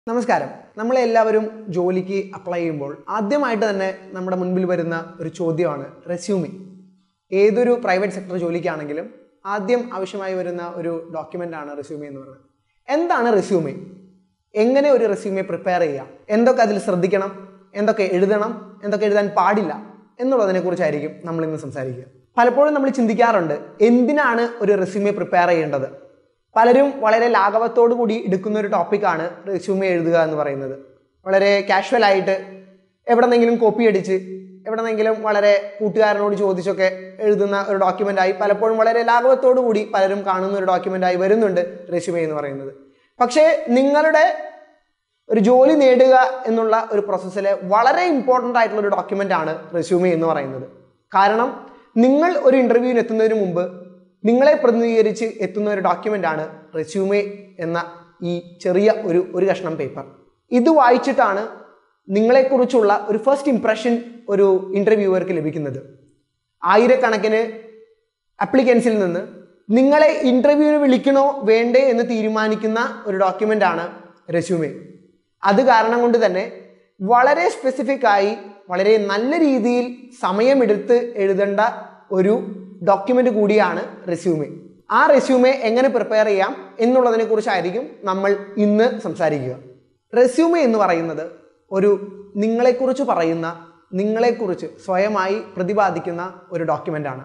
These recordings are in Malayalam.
നമസ്കാരം നമ്മളെല്ലാവരും ജോലിക്ക് അപ്ലൈ ചെയ്യുമ്പോൾ ആദ്യമായിട്ട് തന്നെ നമ്മുടെ മുൻപിൽ വരുന്ന ഒരു ചോദ്യമാണ് റെസ്യൂമി ഏതൊരു പ്രൈവറ്റ് സെക്ടർ ജോലിക്കാണെങ്കിലും ആദ്യം ആവശ്യമായി വരുന്ന ഒരു ഡോക്യുമെൻ്റ് ആണ് റെസ്യൂമി എന്ന് പറയുന്നത് എന്താണ് റെസ്യൂമി എങ്ങനെ ഒരു റെസ്യൂമെ പ്രിപ്പയർ ചെയ്യാം എന്തൊക്കെ അതിൽ ശ്രദ്ധിക്കണം എന്തൊക്കെ എഴുതണം എന്തൊക്കെ എഴുതാൻ പാടില്ല എന്നുള്ളതിനെക്കുറിച്ചായിരിക്കും നമ്മൾ ഇന്ന് സംസാരിക്കുക പലപ്പോഴും നമ്മൾ ചിന്തിക്കാറുണ്ട് എന്തിനാണ് ഒരു റെസ്യൂമെ പ്രിപ്പയർ ചെയ്യേണ്ടത് പലരും വളരെ ലാഘവത്തോടു കൂടി എടുക്കുന്ന ഒരു ടോപ്പിക്കാണ് റെസ്യൂമെ എഴുതുക എന്ന് പറയുന്നത് വളരെ കാഷ്വൽ ആയിട്ട് എവിടെന്നെങ്കിലും കോപ്പി അടിച്ച് എവിടെന്നെങ്കിലും വളരെ കൂട്ടുകാരനോട് ചോദിച്ചൊക്കെ എഴുതുന്ന ഒരു ഡോക്യുമെൻ്റായി പലപ്പോഴും വളരെ ലാഘവത്തോടു കൂടി പലരും കാണുന്ന ഒരു ഡോക്യുമെൻ്റായി വരുന്നുണ്ട് റെസ്യൂമെ എന്ന് പറയുന്നത് പക്ഷേ നിങ്ങളുടെ ഒരു ജോലി നേടുക എന്നുള്ള ഒരു പ്രോസസ്സിൽ വളരെ ഇമ്പോർട്ടൻ്റ് ആയിട്ടുള്ള ഒരു ഡോക്യുമെൻ്റ് ആണ് റെസ്യൂമെ എന്ന് പറയുന്നത് കാരണം നിങ്ങൾ ഒരു ഇൻ്റർവ്യൂവിന് എത്തുന്നതിന് മുമ്പ് നിങ്ങളെ പ്രതിനിധീകരിച്ച് എത്തുന്ന ഒരു ഡോക്യുമെൻ്റ് ആണ് റെസ്യൂമെ എന്ന ഈ ചെറിയ ഒരു ഒരു കഷ്ണം പേപ്പർ ഇത് വായിച്ചിട്ടാണ് നിങ്ങളെക്കുറിച്ചുള്ള ഒരു ഫസ്റ്റ് ഇംപ്രഷൻ ഒരു ഇൻ്റർവ്യൂവർക്ക് ലഭിക്കുന്നത് ആയിരക്കണക്കിന് അപ്ലിക്കൻസിൽ നിന്ന് നിങ്ങളെ ഇൻ്റർവ്യൂവിന് വിളിക്കണോ വേണ്ടേ എന്ന് തീരുമാനിക്കുന്ന ഒരു ഡോക്യുമെൻ്റ് ആണ് റെസ്യൂമെ അത് കാരണം കൊണ്ട് തന്നെ വളരെ സ്പെസിഫിക് ആയി വളരെ നല്ല രീതിയിൽ സമയമെടുത്ത് എഴുതേണ്ട ഒരു ഡോക്യുമെൻ്റ് കൂടിയാണ് റെസ്യൂമെ ആ റെസ്യൂമെ എങ്ങനെ പ്രിപ്പയർ ചെയ്യാം എന്നുള്ളതിനെ കുറിച്ചായിരിക്കും നമ്മൾ ഇന്ന് സംസാരിക്കുക റെസ്യൂമെ എന്ന് പറയുന്നത് ഒരു നിങ്ങളെക്കുറിച്ച് പറയുന്ന നിങ്ങളെക്കുറിച്ച് സ്വയമായി പ്രതിപാദിക്കുന്ന ഒരു ഡോക്യുമെൻ്റാണ്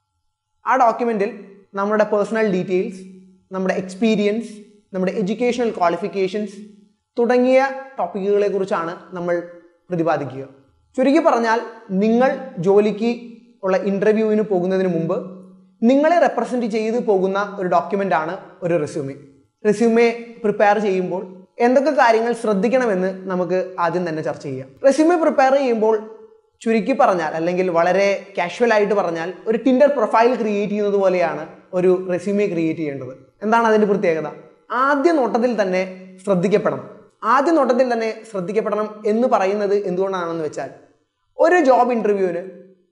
ആ ഡോക്യുമെൻറ്റിൽ നമ്മുടെ പേഴ്സണൽ ഡീറ്റെയിൽസ് നമ്മുടെ എക്സ്പീരിയൻസ് നമ്മുടെ എഡ്യൂക്കേഷണൽ ക്വാളിഫിക്കേഷൻസ് തുടങ്ങിയ ടോപ്പിക്കുകളെ കുറിച്ചാണ് നമ്മൾ പ്രതിപാദിക്കുക ചുരുക്കി പറഞ്ഞാൽ നിങ്ങൾ ജോലിക്ക് ഉള്ള ഇൻ്റർവ്യൂവിന് പോകുന്നതിന് മുമ്പ് നിങ്ങളെ റെപ്രസെൻറ്റ് ചെയ്ത് പോകുന്ന ഒരു ഡോക്യുമെൻ്റ് ആണ് ഒരു റെസ്യൂമെ റെസ്യൂമെ പ്രിപ്പയർ ചെയ്യുമ്പോൾ എന്തൊക്കെ കാര്യങ്ങൾ ശ്രദ്ധിക്കണമെന്ന് നമുക്ക് ആദ്യം തന്നെ ചർച്ച ചെയ്യാം റെസ്യൂമെ പ്രിപ്പയർ ചെയ്യുമ്പോൾ ചുരുക്കി പറഞ്ഞാൽ അല്ലെങ്കിൽ വളരെ കാഷ്വൽ ആയിട്ട് പറഞ്ഞാൽ ഒരു ടിൻഡർ പ്രൊഫൈൽ ക്രിയേറ്റ് ചെയ്യുന്നത് പോലെയാണ് ഒരു റെസ്യൂമെ ക്രിയേറ്റ് ചെയ്യേണ്ടത് എന്താണ് അതിൻ്റെ പ്രത്യേകത ആദ്യ നോട്ടത്തിൽ തന്നെ ശ്രദ്ധിക്കപ്പെടണം ആദ്യ നോട്ടത്തിൽ തന്നെ ശ്രദ്ധിക്കപ്പെടണം എന്ന് പറയുന്നത് എന്തുകൊണ്ടാണെന്ന് വെച്ചാൽ ഒരു ജോബ് ഇൻ്റർവ്യൂവിന്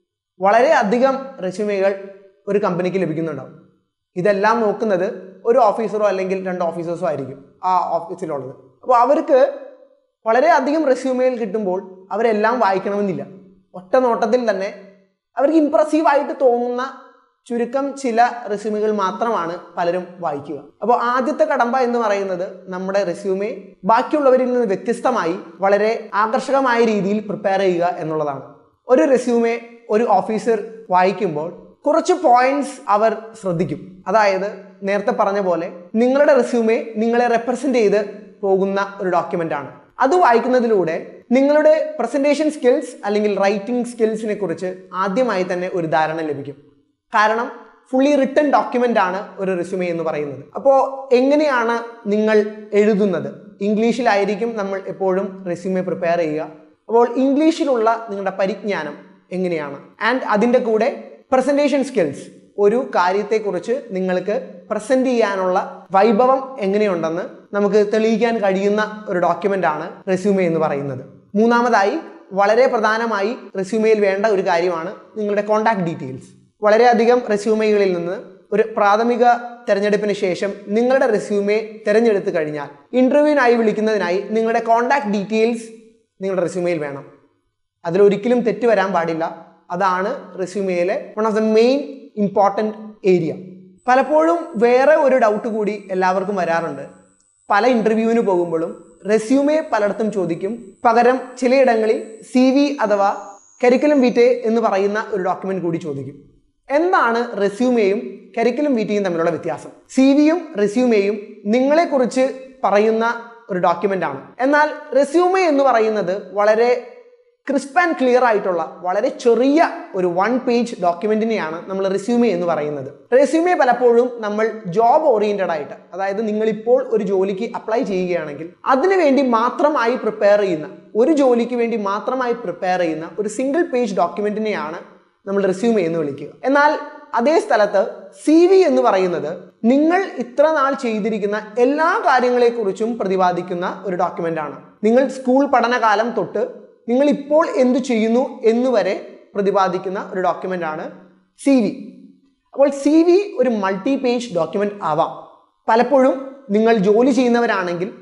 വളരെ അധികം റെസ്യൂമെകൾ ഒരു കമ്പനിക്ക് ലഭിക്കുന്നുണ്ടാവും ഇതെല്ലാം നോക്കുന്നത് ഒരു ഓഫീസറോ അല്ലെങ്കിൽ രണ്ട് ഓഫീസേഴ്സോ ആയിരിക്കും ആ ഓഫീസിലുള്ളത് അപ്പോൾ അവർക്ക് വളരെ അധികം റെസ്യൂമെയിൽ കിട്ടുമ്പോൾ അവരെല്ലാം വായിക്കണമെന്നില്ല ഒറ്റ നോട്ടത്തിൽ തന്നെ അവർക്ക് ഇമ്പ്രസീവായിട്ട് തോന്നുന്ന ചുരുക്കം ചില റെസ്യൂമുകൾ മാത്രമാണ് പലരും വായിക്കുക അപ്പോൾ ആദ്യത്തെ കടമ്പ എന്ന് പറയുന്നത് നമ്മുടെ റെസ്യൂമെ ബാക്കിയുള്ളവരിൽ നിന്ന് വ്യത്യസ്തമായി വളരെ ആകർഷകമായ രീതിയിൽ പ്രിപ്പയർ ചെയ്യുക എന്നുള്ളതാണ് ഒരു റെസ്യൂമെ ഒരു ഓഫീസർ വായിക്കുമ്പോൾ കുറച്ച് പോയിന്റ്സ് അവർ ശ്രദ്ധിക്കും അതായത് നേരത്തെ പറഞ്ഞ പോലെ നിങ്ങളുടെ റെസ്യൂമെ നിങ്ങളെ റെപ്രസെന്റ് ചെയ്ത് പോകുന്ന ഒരു ഡോക്യുമെന്റ് ആണ് അത് വായിക്കുന്നതിലൂടെ നിങ്ങളുടെ പ്രസന്റേഷൻ സ്കിൽസ് അല്ലെങ്കിൽ റൈറ്റിംഗ് സ്കിൽസിനെ കുറിച്ച് ആദ്യമായി തന്നെ ഒരു ധാരണ ലഭിക്കും കാരണം ഫുള്ളി റിട്ടൺ ഡോക്യുമെന്റ് ആണ് ഒരു റെസ്യൂമെ എന്ന് പറയുന്നത് അപ്പോൾ എങ്ങനെയാണ് നിങ്ങൾ എഴുതുന്നത് ഇംഗ്ലീഷിലായിരിക്കും നമ്മൾ എപ്പോഴും റെസ്യൂമെ പ്രിപ്പയർ ചെയ്യുക അപ്പോൾ ഇംഗ്ലീഷിലുള്ള നിങ്ങളുടെ പരിജ്ഞാനം എങ്ങനെയാണ് ആൻഡ് അതിൻ്റെ കൂടെ പ്രസന്റേഷൻ സ്കിൽസ് ഒരു കാര്യത്തെക്കുറിച്ച് നിങ്ങൾക്ക് പ്രസന്റ് ചെയ്യാനുള്ള വൈഭവം എങ്ങനെയുണ്ടെന്ന് നമുക്ക് തെളിയിക്കാൻ കഴിയുന്ന ഒരു ഡോക്യുമെന്റ് ആണ് റെസ്യൂമെ എന്ന് പറയുന്നത് മൂന്നാമതായി വളരെ പ്രധാനമായി റെസ്യൂമയിൽ വേണ്ട ഒരു കാര്യമാണ് നിങ്ങളുടെ കോൺടാക്ട് ഡീറ്റെയിൽസ് വളരെയധികം റെസ്യൂമെകളിൽ നിന്ന് ഒരു പ്രാഥമിക തെരഞ്ഞെടുപ്പിന് ശേഷം നിങ്ങളുടെ റെസ്യൂമെ തിരഞ്ഞെടുത്തു കഴിഞ്ഞാൽ ഇന്റർവ്യൂവിനായി വിളിക്കുന്നതിനായി നിങ്ങളുടെ കോൺടാക്ട് ഡീറ്റെയിൽസ് നിങ്ങളുടെ റെസ്യൂമയിൽ വേണം അതിലൊരിക്കലും തെറ്റ് വരാൻ പാടില്ല അതാണ് റെസ്യൂമയിലെ one of the main important area പലപ്പോഴും വേറെ ഒരു ഡൗട്ട് കൂടി എല്ലാവർക്കും വരാറുണ്ട് പല ഇൻ്റർവ്യൂവിന് പോകുമ്പോഴും റെസ്യൂമെ പലയിടത്തും ചോദിക്കും പകരം ചിലയിടങ്ങളിൽ സി വി അഥവാ കരിക്കുലം വീറ്റെ എന്ന് പറയുന്ന ഒരു ഡോക്യുമെന്റ് കൂടി ചോദിക്കും എന്താണ് റെസ്യൂമെയും കരിക്കുലം വീറ്റയും തമ്മിലുള്ള വ്യത്യാസം സി വിയും റെസ്യൂമെയും നിങ്ങളെക്കുറിച്ച് പറയുന്ന ഒരു ഡോക്യുമെന്റ് ആണ് എന്നാൽ റെസ്യൂമെ എന്ന് പറയുന്നത് വളരെ ക്രിസ്പ് ആൻഡ് ക്ലിയർ ആയിട്ടുള്ള വളരെ ചെറിയ ഒരു വൺ പേജ് ഡോക്യുമെന്റിനെയാണ് നമ്മൾ റെസ്യൂമെ എന്ന് പറയുന്നത് റെസ്യൂമെ പലപ്പോഴും നമ്മൾ ജോബ് ഓറിയന്റഡ് ആയിട്ട് അതായത് നിങ്ങൾ ഇപ്പോൾ ഒരു ജോലിക്ക് അപ്ലൈ ചെയ്യുകയാണെങ്കിൽ അതിനു വേണ്ടി മാത്രമായി പ്രിപ്പയർ ചെയ്യുന്ന ഒരു ജോലിക്ക് വേണ്ടി മാത്രമായി പ്രിപ്പയർ ചെയ്യുന്ന ഒരു സിംഗിൾ പേജ് ഡോക്യുമെന്റിനെയാണ് നമ്മൾ റെസ്യൂമെ എന്ന് വിളിക്കുക എന്നാൽ അതേ സ്ഥലത്ത് സി വി എന്ന് പറയുന്നത് നിങ്ങൾ ഇത്ര നാൾ ചെയ്തിരിക്കുന്ന എല്ലാ കാര്യങ്ങളെക്കുറിച്ചും പ്രതിപാദിക്കുന്ന ഒരു ഡോക്യുമെന്റ് ആണ് നിങ്ങൾ സ്കൂൾ പഠനകാലം തൊട്ട് നിങ്ങൾ ഇപ്പോൾ എന്തു ചെയ്യുന്നു എന്നുവരെ പ്രതിപാദിക്കുന്ന ഒരു ഡോക്യുമെന്റ് ആണ് സി വി അപ്പോൾ സി വി ഒരു മൾട്ടി പേജ് ഡോക്യുമെന്റ് ആവാം പലപ്പോഴും നിങ്ങൾ ജോലി ചെയ്യുന്നവരാണെങ്കിൽ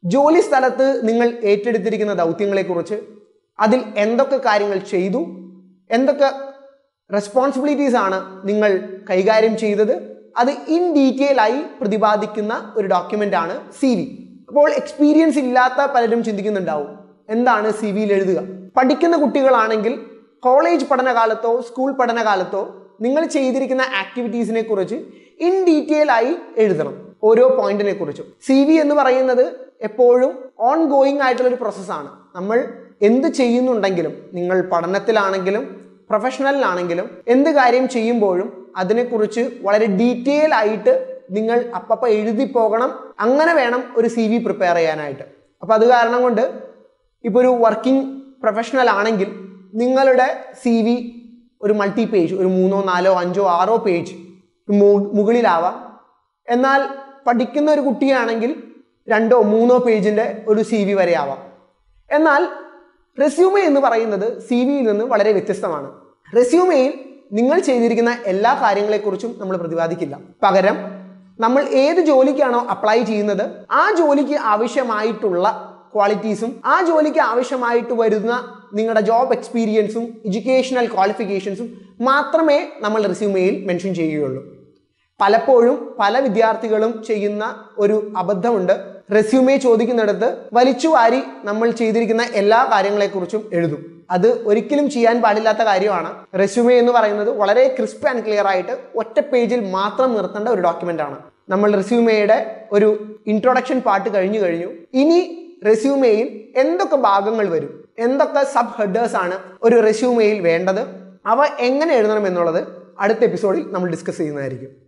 ജോലി സ്ഥലത്ത് നിങ്ങൾ ഏറ്റെടുത്തിരിക്കുന്ന ദൗത്യങ്ങളെക്കുറിച്ച് അതിൽ എന്തൊക്കെ കാര്യങ്ങൾ ചെയ്തു എന്തൊക്കെ റെസ്പോൺസിബിലിറ്റീസ് ആണ് നിങ്ങൾ കൈകാര്യം ചെയ്തത് അത് ഇൻ ഡീറ്റെയിൽ ആയി പ്രതിപാദിക്കുന്ന ഒരു ഡോക്യുമെന്റ് ആണ് സി വി അപ്പോൾ എക്സ്പീരിയൻസ് ഇല്ലാത്ത പലരും ചിന്തിക്കുന്നുണ്ടാവും എന്താണ് സി വിയിൽ എഴുതുക പഠിക്കുന്ന കുട്ടികളാണെങ്കിൽ കോളേജ് പഠനകാലത്തോ സ്കൂൾ പഠനകാലത്തോ നിങ്ങൾ ചെയ്തിരിക്കുന്ന ആക്ടിവിറ്റീസിനെ കുറിച്ച് ഇൻ ഡീറ്റെയിൽ ആയി എഴുതണം ഓരോ പോയിന്റിനെ കുറിച്ചും സി വി എന്ന് പറയുന്നത് എപ്പോഴും ഓൺ ഗോയിങ് ആയിട്ടുള്ള ഒരു പ്രോസസ്സാണ് നമ്മൾ എന്ത് ചെയ്യുന്നുണ്ടെങ്കിലും നിങ്ങൾ പഠനത്തിലാണെങ്കിലും പ്രൊഫഷണലിലാണെങ്കിലും എന്ത് കാര്യം ചെയ്യുമ്പോഴും അതിനെക്കുറിച്ച് വളരെ ഡീറ്റെയിൽ ആയിട്ട് നിങ്ങൾ അപ്പപ്പ എഴുതി പോകണം അങ്ങനെ വേണം ഒരു സി വി പ്രിപ്പയർ ചെയ്യാനായിട്ട് അപ്പോൾ അത് കാരണം കൊണ്ട് ഇപ്പോൾ ഒരു വർക്കിംഗ് പ്രൊഫഷണൽ ആണെങ്കിൽ നിങ്ങളുടെ സി വി ഒരു മൾട്ടി പേജ് ഒരു മൂന്നോ നാലോ അഞ്ചോ ആറോ പേജ് മുകളിലാവാം എന്നാൽ പഠിക്കുന്ന ഒരു കുട്ടിയാണെങ്കിൽ രണ്ടോ മൂന്നോ പേജിൻ്റെ ഒരു സി വി വരെ ആവാം എന്നാൽ റെസ്യൂമെ എന്ന് പറയുന്നത് സി വിയിൽ നിന്ന് വളരെ വ്യത്യസ്തമാണ് റെസ്യൂമെയിൽ നിങ്ങൾ ചെയ്തിരിക്കുന്ന എല്ലാ കാര്യങ്ങളെക്കുറിച്ചും നമ്മൾ പ്രതിപാദിക്കില്ല പകരം നമ്മൾ ഏത് ജോലിക്കാണോ അപ്ലൈ ചെയ്യുന്നത് ആ ജോലിക്ക് ആവശ്യമായിട്ടുള്ള ക്വാളിറ്റീസും ആ ജോലിക്ക് ആവശ്യമായിട്ട് വരുന്ന നിങ്ങളുടെ ജോബ് എക്സ്പീരിയൻസും എഡ്യൂക്കേഷണൽ ക്വാളിഫിക്കേഷൻസും മാത്രമേ നമ്മൾ റെസ്യൂമെയിൽ മെൻഷൻ ചെയ്യുകയുള്ളൂ പലപ്പോഴും പല വിദ്യാർത്ഥികളും ചെയ്യുന്ന ഒരു അബദ്ധമുണ്ട് റെസ്യൂമെ ചോദിക്കുന്നിടത്ത് വലിച്ചു വാരി നമ്മൾ ചെയ്തിരിക്കുന്ന എല്ലാ കാര്യങ്ങളെക്കുറിച്ചും എഴുതും അത് ഒരിക്കലും ചെയ്യാൻ പാടില്ലാത്ത കാര്യമാണ് റെസ്യൂമെ എന്ന് പറയുന്നത് വളരെ ക്രിസ്പ് ആൻഡ് ക്ലിയർ ആയിട്ട് ഒറ്റ പേജിൽ മാത്രം നിർത്തേണ്ട ഒരു ഡോക്യുമെന്റ് ആണ് നമ്മൾ റെസ്യൂമയുടെ ഒരു ഇൻട്രൊഡക്ഷൻ പാർട്ട് കഴിഞ്ഞു കഴിഞ്ഞു ഇനി റെസ്യൂമെയിൽ എന്തൊക്കെ ഭാഗങ്ങൾ വരും എന്തൊക്കെ സബ് ഹെഡേഴ്സ് ആണ് ഒരു റെസ്യൂമെയിൽ വേണ്ടത് അവ എങ്ങനെ എഴുതണം എന്നുള്ളത് അടുത്ത എപ്പിസോഡിൽ നമ്മൾ ഡിസ്കസ് ചെയ്യുന്നതായിരിക്കും